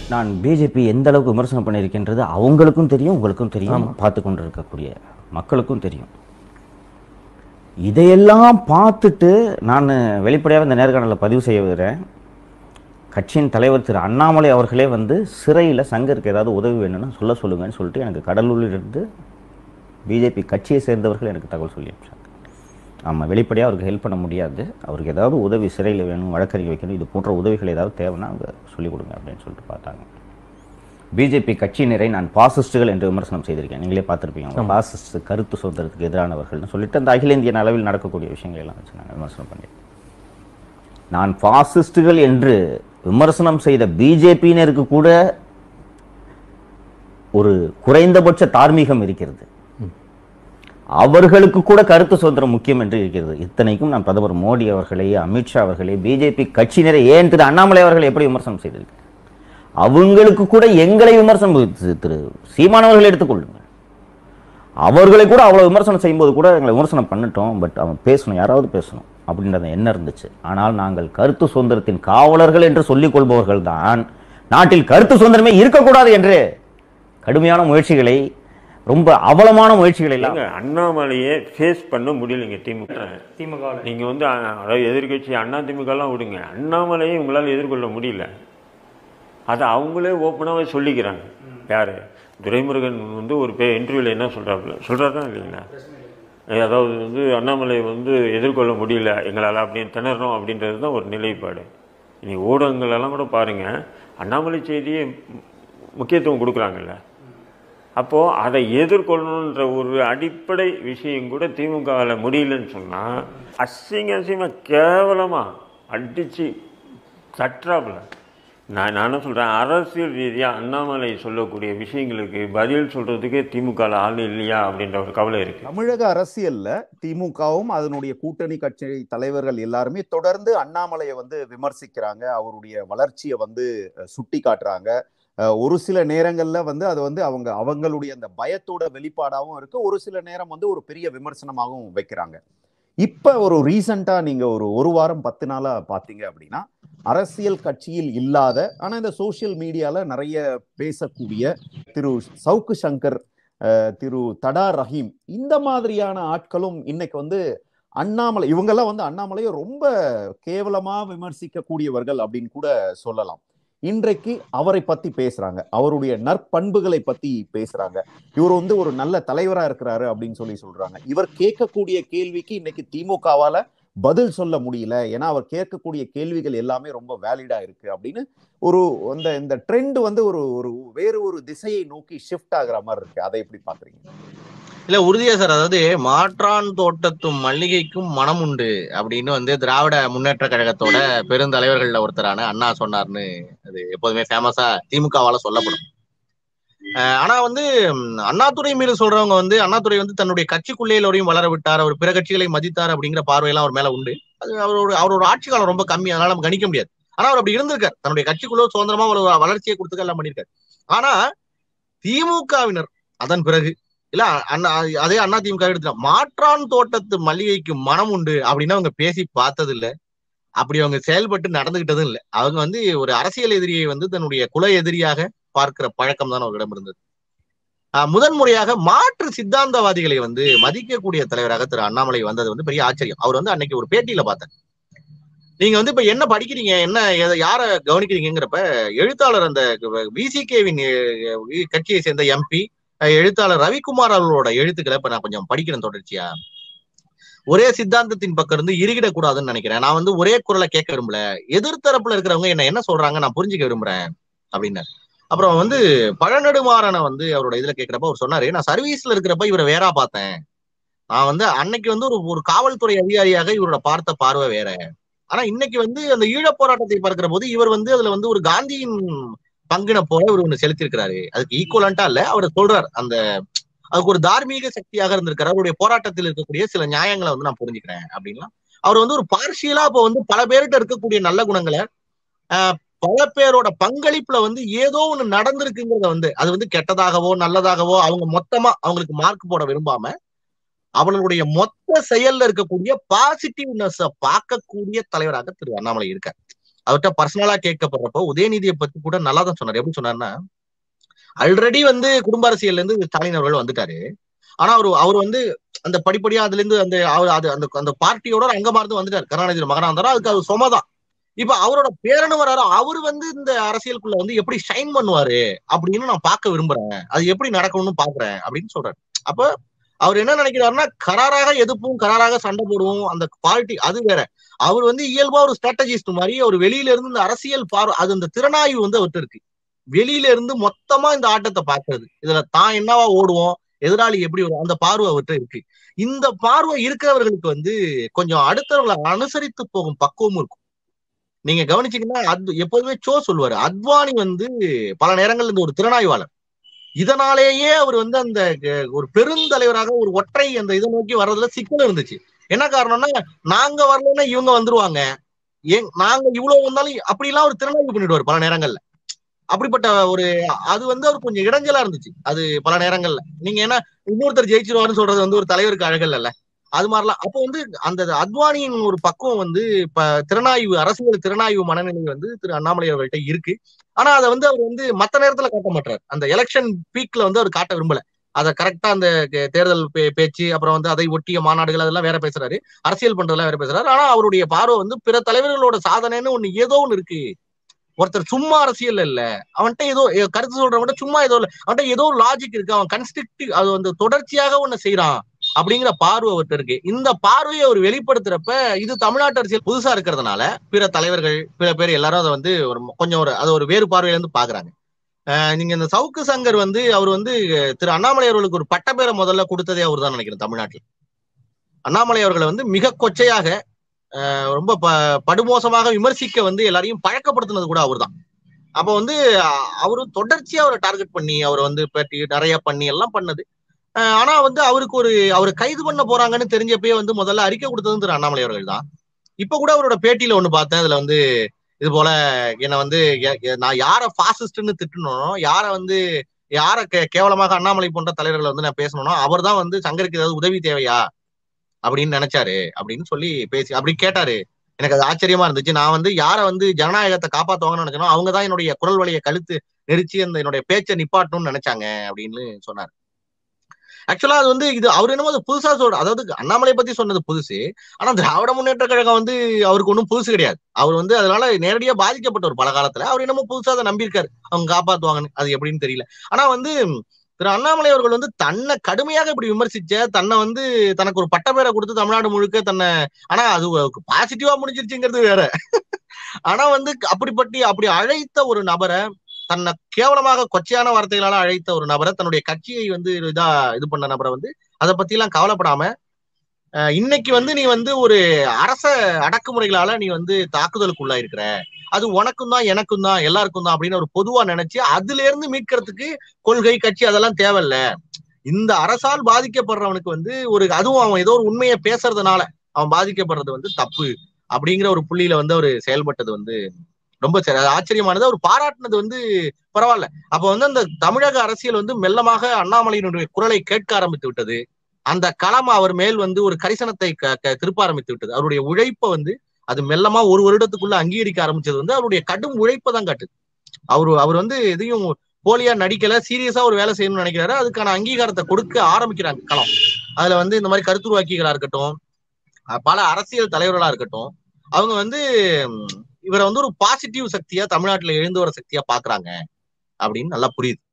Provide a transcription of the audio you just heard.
நான் பிஜேபி எந்த அளவுக்கு விமர்சனம் பண்ணியிருக்கின்றது அவங்களுக்கும் தெரியும் உங்களுக்கும் தெரியும் பார்த்து கொண்டு இருக்கக்கூடிய மக்களுக்கும் தெரியும் இதையெல்லாம் பார்த்துட்டு நான் வெளிப்படையாக இந்த நேர்காணலில் பதிவு செய்ய விடுறேன் கட்சியின் தலைவர் திரு அண்ணாமலை அவர்களே வந்து சிறையில் சங்கருக்கு ஏதாவது உதவி வேணும்னா சொல்ல சொல்லுங்கன்னு சொல்லிட்டு எனக்கு கடலூரிலிருந்து பிஜேபி கட்சியை சேர்ந்தவர்கள் எனக்கு தகவல் சொல்லி அனுப்பிச்சாங்க ஆமாம் வெளிப்படையாக அவருக்கு ஹெல்ப் பண்ண முடியாது அவருக்கு ஏதாவது உதவி சிறையில் வேணும் வழக்கறிஞர் வைக்கணும் இது போன்ற உதவிகள் ஏதாவது தேவைன்னா அவங்க சொல்லிக் கொடுங்க அப்படின்னு சொல்லிட்டு பார்த்தாங்க பிஜேபி கட்சியினரை நான் பாசிஸ்டுகள் என்று விமர்சனம் செய்திருக்கேன் நீங்களே பார்த்துருப்பீங்க அவங்க பாசிஸ்ட் கருத்து சுதந்திரத்துக்கு எதிரானவர்கள்னு சொல்லிட்டு அந்த அகில இந்திய அளவில் நடக்கக்கூடிய விஷயங்களை எல்லாம் வச்சு நான் விமர்சனம் பண்ணி நான் பாசிஸ்டுகள் என்று விமர்சனம் செய்த பிஜேபியினருக்கு கூட ஒரு குறைந்தபட்ச தார்மீகம் இருக்கிறது அவர்களுக்கு கூட கருத்து சுதந்திரம் முக்கியம் என்று இருக்கிறது இத்தனைக்கும் நான் பிரதமர் மோடி அவர்களை அமித்ஷா அவர்களை பிஜேபி கட்சியினரை ஏன் திரு அண்ணாமலை அவர்களை எப்படி விமர்சனம் செய்திருக்கிறேன் அவங்களுக்கு கூட எங்களை விமர்சனம் திரு- திரு சீமானவர்கள் எடுத்துக்கொள்ளுங்கள் அவர்களை கூட அவ்வளோ விமர்சனம் செய்யும்போது கூட எங்களை விமர்சனம் பண்ணிட்டோம் பட் அவன் பேசணும் யாராவது பேசணும் அப்படின்றத என்ன இருந்துச்சு ஆனால் நாங்கள் கருத்து சுதந்திரத்தின் காவலர்கள் என்று சொல்லிக் கொள்பவர்கள் தான் நாட்டில் கருத்து சுதந்திரமே இருக்கக்கூடாது என்று கடுமையான முயற்சிகளை ரொம்ப அவலமான முயற்சிகளை எல்லாம் இல்லைங்க அண்ணாமலையே ஃபேஸ் பண்ண முடியலைங்க திமுக திமுக நீங்க வந்து அ- அதாவது எதிர்கட்சி அண்ணா திமுகலாம் விடுங்க அண்ணாமலையை உங்களால் எதிர்கொள்ள முடியல அதை அவங்களே ஓப்பனாகவே சொல்லிக்கிறாங்க யார் துரைமுருகன் வந்து ஒரு பே இன்டர்வியூவில் என்ன சொல்கிறாப்புல சொல்கிறாரா இல்லைங்களா ஏ, அதாவது வந்து அண்ணாமலை வந்து எதிர்கொள்ள முடியல எங்களால் அப்படின்னு திணறோம் அப்படின்றது தான் ஒரு நிலைப்பாடு இனி ஊடகங்களெல்லாம் கூட பாருங்கள் அண்ணாமலை செய்தியே மு- முக்கியத்துவம் கொடுக்குறாங்கல்ல அப்போது அதை எதிர்கொள்ளணுன்ற ஒரு அடிப்படை விஷயம் கூட திமுகவில் முடியலன்னு சொன்னால் அசிங்க அசிங்கமாக கேவலமாக அடித்து தட்டுறாப்புல நான் நான் என்ன சொல்கிறேன் அரசியல் ரீதியாக அண்ணாமலை சொல்லக்கூடிய விஷயங்களுக்கு பதில் சொல்கிறதுக்கே திமுகவில் ஆள் இல்லையா அப்படின்ற ஒரு கவலை இருக்குது தமிழக அரசியல்ல திமுகவும் அதனுடைய கூட்டணி கட்சி தலைவர்கள் எல்லாருமே தொடர்ந்து அண்ணாமலையை வந்து விமர்சிக்கிறாங்க அவருடைய வளர்ச்சியை வந்து அஹ், சுட்டி காட்டுறாங்க அஹ், ஒரு சில நேரங்கள்ல வந்து அது வந்து அவங்க அவங்களுடைய அந்த பயத்தோட வெளிப்பாடாகவும் இருக்கு ஒரு சில நேரம் வந்து ஒரு பெரிய விமர்சனமாகவும் வைக்கிறாங்க இப்ப ஒரு ரீசண்டா நீங்க ஒரு ஒரு வாரம் பத்து நாளா பாத்தீங்க அப்படின்னா அரசியல் கட்சியில் இல்லாத ஆனா இந்த சோஷியல் மீடியால நிறைய பேசக்கூடிய திரு சவுக்கு சங்கர் அஹ், திரு தடா ரஹீம் இந்த மாதிரியான ஆட்களும் இன்னைக்கு வந்து அண்ணாமலை இவங்கெல்லாம் வந்து அண்ணாமலையை ரொம்ப கேவலமா விமர்சிக்கக்கூடியவர்கள் அப்படின்னு கூட சொல்லலாம் இன்றைக்கு அவரை பத்தி பேசுறாங்க அவருடைய நற்பண்புகளை பத்தி பேசுறாங்க இவர் வந்து ஒரு நல்ல தலைவரா இருக்கிறாரு அப்படின்னு சொல்லி சொல்றாங்க இவர் கேட்கக்கூடிய கேள்விக்கு இன்னைக்கு திமுகவால பதில் சொல்ல முடியல ஏன்னா அவர் கேட்கக்கூடிய கேள்விகள் எல்லாமே ரொம்ப வேலிடா இருக்கு அப்படின்னு ஒரு அந்த இந்த ட்ரெண்ட் வந்து ஒரு ஒரு வேறு ஒரு திசையை நோக்கி ஷிஃப்ட் ஆகுற மாதிரி இருக்கு அதை எப்படி பாக்குறீங்க இல்ல உறுதியா சார் அதாவது மாற்றான் தோட்டத்தும் மல்லிகைக்கும் மனம் உண்டு அப்படின்னு வந்து திராவிட முன்னேற்ற கழகத்தோட பெருந்தலைவர்கள்ல ஒருத்தரான அண்ணா சொன்னார்னு அது எப்போதுமே ஃபேமஸா திமுகவால சொல்லப்படும் அஹ் ஆனா வந்து ம், அண்ணாதுரை மீது சொல்றவங்க வந்து அண்ணாதுரை வந்து தன்னுடைய கட்சிக்குள்ளே எல்லோரையும் வளர விட்டார் அவர் பிற கட்சிகளை மதித்தார் அப்படிங்கிற பார்வையெல்லாம் அவர் மேல உண்டு அது அவரோட அவரோட ஆட்சி காலம் ரொம்ப கம்மி அதனால நம்ம கணிக்க முடியாது ஆனா அவர் அப்படி இருந்திருக்கார் தன்னுடைய கட்சிக்குள்ள சுதந்திரமா ஒரு வளர்ச்சியை கொடுத்துக்க எல்லாம் பண்ணியிருக்காரு ஆனா திமுகவினர் அதன் பிறகு இல்ல அண்ணா அதே அண்ணா திமுக எடுத்துட்டா மாற்றான் தோட்டத்து மல்லிகைக்கு மனம் உண்டு அப்படின்னு அவங்க பேசி பார்த்தது இல்ல அப்படி அவங்க செயல்பட்டு நடந்துகிட்டதும் இல்ல அவங்க வந்து ஒரு அரசியல் எதிரியை வந்து தன்னுடைய குல எதிரியாக பார்க்கிற பழக்கம் தான் அவர்களிடம் இருந்தது ஆஹ் முதன்முறையாக மாற்று சித்தாந்தவாதிகளை வந்து மதிக்கக்கூடிய தலைவராக திரு அண்ணாமலை வந்தது வந்து பெரிய ஆச்சரியம் அவர் வந்து அன்னைக்கு ஒரு பேட்டியில பார்த்தேன் நீங்க வந்து இப்ப என்ன படிக்கிறீங்க என்ன எதை- யார கவனிக்கிறீங்கிறப்ப எழுத்தாளர் அந்த விசிகேவின் கட்சியை சேர்ந்த எம்பி எழுத்தாளர் ரவிக்குமார் அவர்களோட எழுத்துக்களை இப்ப நான் கொஞ்சம் படிக்கிறேன் தொடர்ச்சியா ஒரே சித்தாந்தத்தின் பக்கம் இருந்து இறுகிடக்கூடாதுன்னு நினைக்கிறேன் நான் வந்து ஒரே குரலை கேட்க விரும்பல எதிர்த்தரப்புல இருக்கிறவங்க என்ன என்ன சொல்றாங்க நான் புரிஞ்சுக்க விரும்புறேன் அப்படின்னாரு அப்புறம் வந்து பழநெடுமாறனை வந்து அவரோட இதுல கேட்கிறப்ப அவர் சொன்னாரு நான் சர்வீஸ்ல இருக்கிறப்ப இவரை வேறா பார்த்தேன் நான் வந்து அன்னைக்கு வந்து ஒரு ஒரு காவல்துறை அதிகாரியாக இவரோட பார்த்த பார்வை வேற ஆனா இன்னைக்கு வந்து அந்த ஈழப் போராட்டத்தை பார்க்கிற போது இவர் வந்து அதுல வந்து ஒரு காந்தியின் பங்கின போல இவர் ஒண்ணு செலுத்திருக்கிறாரு அதுக்கு ஈக்குவலண்டா இல்ல அவர் சொல்றார் அந்த அதுக்கு ஒரு தார்மீக சக்தியாக இருந்திருக்காரு அவருடைய போராட்டத்தில் இருக்கக்கூடிய சில நியாயங்களை வந்து நான் புரிஞ்சுக்கிறேன் அப்படின்லாம் அவர் வந்து ஒரு பார்ஷியலா இப்ப வந்து பல பேர்கிட்ட இருக்கக்கூடிய நல்ல குணங்களை ஆஹ், பல பேரோட பங்களிப்புல வந்து ஏதோ ஒண்ணு நடந்திருக்குங்கிறத வந்து அது வந்து கெட்டதாகவோ நல்லதாகவோ அவங்க மொத்தமா அவங்களுக்கு மார்க் போட விரும்பாம அவர்களுடைய மொத்த செயல்ல இருக்கக்கூடிய பாசிட்டிவ்னஸ் பார்க்கக்கூடிய தலைவராக திரு அண்ணாமலை இருக்கார் அவர்கிட்ட பர்சனலா கேட்கப்படுறப்போ உதயநிதியை பத்தி கூட நல்லா தான் சொன்னார் எப்படி சொன்னார்னா ஆல்ரெடி வந்து குடும்ப அரசியல்ல இருந்து ஸ்டாலின் அவர்கள் வந்துட்டாரு ஆனா அவர் அவர் வந்து அந்த படிப்படியா அதுல இருந்து அந்த அவர் அது அந்த அந்த பார்ட்டியோட ஒரு அங்கமா இருந்து வந்துட்டாரு கருணாநிதி மகனா இருந்தாரோ அதுக்கு அது சுமதான் இப்ப அவரோட பேரனு வராரோ அவர் வந்து இந்த அரசியலுக்குள்ள வந்து எப்படி ஷைன் பண்ணுவாரு அப்படின்னு நான் பார்க்க விரும்புறேன் அது எப்படி நடக்கணும்னு பாக்குறேன் அப்படின்னு சொல்றாரு அப்ப அவர் என்ன நினைக்கிறாருன்னா கராராக எதிர்ப்பும் கராராக சண்டை போடுவோம் அந்த பார்ட்டி அது வேற அவர் வந்து இயல்பா ஒரு ஸ்ட்ராட்டஜிஸ்ட் மாதிரி அவர் வெளியில இருந்து இந்த அரசியல் பார்வை அது அந்த திறனாய்வு வந்து அவர்கிட்ட இருக்கு வெளியில இருந்து மொத்தமா இந்த ஆட்டத்தை பார்க்கறது இதுல தான் என்னவா ஓடுவோம் எதிராளி எப்படி வரும் அந்த பார்வை அவர்கிட்ட இருக்கு இந்த பார்வை இருக்கிறவர்களுக்கு வந்து கொஞ்சம் அடுத்தவர்களை அனுசரித்து போகும் பக்குவமும் இருக்கும் நீங்க கவனிச்சீங்கன்னா அத் எப்போதுமே சோ சொல்லுவாரு அத்வானி வந்து பல நேரங்கள்ல இந்த ஒரு திறனாய்வாளர் இதனாலேயே அவர் வந்து அந்த அஹ், ஒரு பெருந்தலைவராக ஒரு ஒற்றை அந்த இதை நோக்கி வர்றதுல சிக்கல் இருந்துச்சு என்ன காரணம்னா நாங்க வரலன்னா இவங்க வந்துருவாங்க ஏன் நாங்க இவ்வளவு வந்தாலும் அப்படிலாம் ஒரு திறனாய்வு பண்ணிடுவார் பல நேரங்கள்ல அப்படிப்பட்ட ஒரு அது வந்து அவர் கொஞ்சம் இடைஞ்சலா இருந்துச்சு அது பல நேரங்கள்ல நீங்க என்ன இன்னொருத்தர் ஜெயிச்சிருவாருன்னு சொல்றது வந்து ஒரு தலைவருக்கு அழகல் இல்ல அது மாதிரிலாம் அப்போ வந்து அந்த அத்வானியின் ஒரு பக்குவம் வந்து இப்ப திறனாய்வு அரசியல் திறனாய்வு மனநிலை வந்து திரு அண்ணாமலை அவர்கள்ட்ட இருக்கு ஆனா அதை வந்து அவர் வந்து மத்த நேரத்துல காட்ட மாட்டார் அந்த எலெக்ஷன் பீக்ல வந்து அவர் காட்ட விரும்பல அதை கரெக்டா அந்த கே- தேர்தல் பே- பேச்சு அப்புறம் வந்து அதை ஒட்டிய மாநாடுகள் அதெல்லாம் வேற பேசுறாரு அரசியல் பண்றதெல்லாம் வேற பேசுறாரு ஆனா அவருடைய பார்வை வந்து பிற தலைவர்களோட சாதனைன்னு ஒண்ணு ஏதோ ஒண்ணு இருக்கு ஒருத்தர் சும்மா அரசியல் இல்ல அவன்கிட்ட ஏதோ எ- கருத்து சொல்றவன்ட்ட சும்மா ஏதோ இல்ல அவன்கிட்ட ஏதோ லாஜிக் இருக்கு அவன் கன்ஸ்ட்ரக்டிவ் அது வந்து தொடர்ச்சியாக ஒண்ணு செய்யறான் அப்படிங்கிற பார்வை அவர்கிட்ட இருக்கு இந்த பார்வையை அவர் வெளிப்படுத்துறப்ப இது தமிழ்நாட்டு அரசியல் புதுசா இருக்கிறதுனால பிற தலைவர்கள் பிற பேர் எல்லாரும் அதை வந்து ஒரு கொஞ்சம் ஒரு அதை ஒரு வேறு பார்வையில இருந்து பாக்குறாங்க அஹ் நீங்க இந்த சவுக்கு சங்கர் வந்து அவர் வந்து அஹ், திரு அண்ணாமலை அவர்களுக்கு ஒரு பட்டப்பேரை முதல்ல கொடுத்ததே அவர் தான் நினைக்கிறேன் தமிழ்நாட்டில் அண்ணாமலை அவர்களை வந்து மிக கொச்சையாக அஹ், ரொம்ப ப படுமோசமாக விமர்சிக்க வந்து எல்லாரையும் பழக்கப்படுத்தினது கூட அவர்தான் அப்ப வந்து அஹ், அவரு தொடர்ச்சியா அவரை டார்கெட் பண்ணி அவரை வந்து பேட்டி நிறைய பண்ணி எல்லாம் பண்ணது அஹ், ஆனா வந்து அவருக்கு ஒரு அவரை கைது பண்ண போறாங்கன்னு தெரிஞ்சப்பயே வந்து முதல்ல அறிக்கை கொடுத்ததும் திரு அண்ணாமலை அவர்கள் தான் இப்ப கூட அவரோட பேட்டியில ஒண்ணு பார்த்தேன் அதுல வந்து இது போல என்னை வந்து எ- எ- நான் யார பாசிஸ்ட்னு திட்டணும் யார வந்து யார கே கேவலமாக அண்ணாமலை போன்ற தலைவர்களை வந்து நான் பேசணும்னோ அவர் தான் வந்து சங்கருக்கு ஏதாவது உதவி தேவையா அப்படின்னு நினைச்சாரு அப்படின்னு சொல்லி பேசி அப்படி கேட்டாரு எனக்கு அது ஆச்சரியமா இருந்துச்சு நான் வந்து யார வந்து ஜனநாயகத்தை காப்பாத்துவாங்கன்னு நினைச்சனோ அவங்க தான் என்னுடைய குரல் வழியை கழுத்து நெரிச்சு அந்த என்னுடைய பேச்சை நிப்பாட்டணும்னு நினைச்சாங்க அப்படின்னு சொன்னார் ஆக்சுவலா அது வந்து இது அவர் என்னமோ அது புதுசா சொல்ற அதாவது அண்ணாமலை பத்தி சொன்னது புதுசு ஆனா திராவிட முன்னேற்ற கழகம் வந்து அவருக்கு ஒன்றும் புதுசு கிடையாது அவர் வந்து அதனால நேரடியா பாதிக்கப்பட்டவர் பல காலத்துல அவர் என்னமோ புதுசா அதை நம்பியிருக்காரு அவங்க காப்பாத்துவாங்கன்னு அது எப்படின்னு தெரியல ஆனா வந்து திரு அண்ணாமலை அவர்கள் வந்து தன்னை கடுமையாக இப்படி விமர்சிச்ச தன்னை வந்து தனக்கு ஒரு பட்டப்பேரை கொடுத்து தமிழ்நாடு முழுக்க தன்னை ஆனா அது பாசிட்டிவா முடிஞ்சிருச்சுங்கிறது வேற ஆனா வந்து அப்படிப்பட்டி அப்படி அழைத்த ஒரு நபரை தன்னை கேவலமாக கொச்சையான வார்த்தைகளால அழைத்த ஒரு நபரை தன்னுடைய கட்சியை வந்து இதா இது பண்ண நபரை வந்து அதை பத்தி எல்லாம் கவலைப்படாம அஹ், இன்னைக்கு வந்து நீ வந்து ஒரு அரச அடக்குமுறைகளால நீ வந்து தாக்குதலுக்கு உள்ளாயிருக்கிற அது உனக்கும் தான் எனக்கும் தான் எல்லாருக்கும் தான் அப்படின்னு ஒரு பொதுவா நினைச்சு அதுல இருந்து மீட்கிறதுக்கு கொள்கை கட்சி அதெல்லாம் தேவையில்ல இந்த அரசால் பாதிக்கப்படுறவனுக்கு வந்து ஒரு அதுவும் அவன் ஏதோ ஒரு உண்மையை பேசுறதுனால அவன் பாதிக்கப்படுறது வந்து தப்பு அப்படிங்கிற ஒரு புள்ளியில வந்து அவர் செயல்பட்டது வந்து ரொம்ப சரி அது ஆச்சரியமானது அவர் பாராட்டினது வந்து பரவாயில்ல அப்ப வந்து அந்த தமிழக அரசியல் வந்து மெல்லமாக அண்ணாமலையினுடைய குரலை கேட்க ஆரம்பித்து விட்டது அந்த களம் அவர் மேல் வந்து ஒரு கரிசனத்தை க- க- திருப்ப ஆரம்பித்து விட்டது அவருடைய உழைப்பை வந்து அது மெல்லமா ஒரு வருடத்துக்குள்ள அங்கீகரிக்க ஆரம்பிச்சது வந்து அவருடைய கடும் உழைப்பை தான் காட்டுது அவரு அவர் வந்து எதையும் போலியா நடிக்கல சீரியஸா ஒரு வேலை செய்யணும்னு நினைக்கிறாரு அதுக்கான அங்கீகாரத்தை கொடுக்க ஆரம்பிக்கிறாங்க களம் அதுல வந்து இந்த மாதிரி கருத்துருவாக்கிகளா இருக்கட்டும் அஹ் பல அரசியல் தலைவர்களா இருக்கட்டும் அவங்க வந்து ம், இவரை வந்து ஒரு பாசிட்டிவ் சக்தியா தமிழ்நாட்டுல எழுந்து வர சக்தியா பாக்குறாங்க அப்படின்னு நல்லா புரியுது